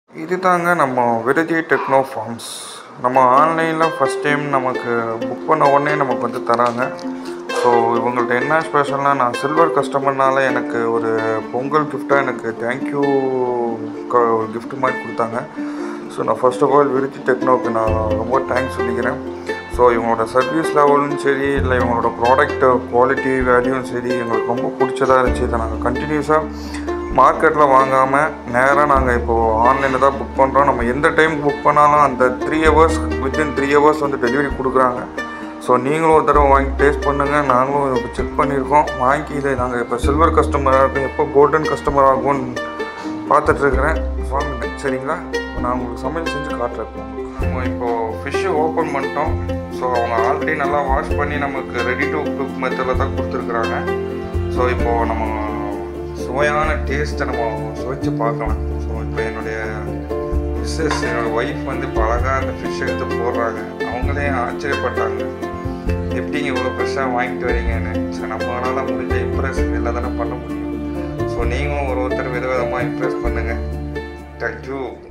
இது தாங்க நம்ம விருதி டெக்னோ ஃபார்ம்ஸ் நம்ம ஆன்லைனில் ஃபஸ்ட் டைம் நமக்கு புக் பண்ண உடனே நமக்கு வந்து தராங்க ஸோ இவங்கள்ட்ட என்ன ஸ்பெஷல்னால் நான் சில்வர் கஸ்டமர்னால எனக்கு ஒரு பொங்கல் கிஃப்டாக எனக்கு தேங்க்யூ gift மாதிரி கொடுத்தாங்க ஸோ நான் ஃபர்ஸ்ட் ஆஃப் ஆல் விருத்தி டெக்னோவுக்கு நான் ரொம்ப தேங்க்ஸ் சொல்லிக்கிறேன் ஸோ இவங்களோட சர்வீஸ் லெவலும் சரி இல்லை இவங்களோட ப்ராடக்ட் குவாலிட்டி வேல்யூவும் சரி எங்களுக்கு ரொம்ப பிடிச்சதா இருந்துச்சு இதை நாங்கள் கண்டினியூஸாக மார்க்கெட்டில் வாங்காமல் நேராக நாங்கள் இப்போது ஆன்லைனில் தான் புக் பண்ணுறோம் நம்ம எந்த டைம் புக் பண்ணாலும் அந்த three hours within three hours வந்து டெலிவரி கொடுக்குறாங்க ஸோ நீங்களும் ஒரு தடவை வாங்கி டேஸ்ட் பண்ணுங்கள் நாங்களும் இப்போ செக் பண்ணியிருக்கோம் வாங்கி இதை நாங்கள் இப்போ சில்வர் கஸ்டமராக இருக்கும் எப்போ கோல்டன் கஸ்டமர் ஆகும்னு பார்த்துட்ருக்குறேன் வாங்க சரிங்களா இப்போ நான் உங்களுக்கு சமையல் செஞ்சு காட்டுறேன் நம்ம இப்போது ஃபிஷ்ஷை ஓப்பன் பண்ணிட்டோம் ஸோ அவங்க ஆல்ரெடி நல்லா வாஷ் பண்ணி நமக்கு ரெடி டு குக் மெத்தடில் தான் கொடுத்துருக்குறாங்க ஸோ இப்போது நம்ம சுவையான டேஸ்ட்டை நம்ம சுவைச்சு பார்க்கலாம் ஸோ இப்போ என்னுடைய மிஸ்ஸஸ் என்னோடய ஒய்ஃப் வந்து இப்போ அழகாக அந்த ஃபிஷ் எடுத்து போடுறாங்க அவங்களே ஆச்சரியப்பட்டாங்க எப்படிங்க இவ்வளோ ஃப்ரெஷ்ஷாக வாங்கிட்டு வரீங்கன்னு ஸோ நம்மளால முடிஞ்ச இம்ப்ரெஸ் இல்லை தானே பண்ண முடியும் ஸோ நீங்களும் ஒரு ஒருத்தர் வித விதமாக இம்ப்ரெஸ் பண்ணுங்கள் தேங்க்யூ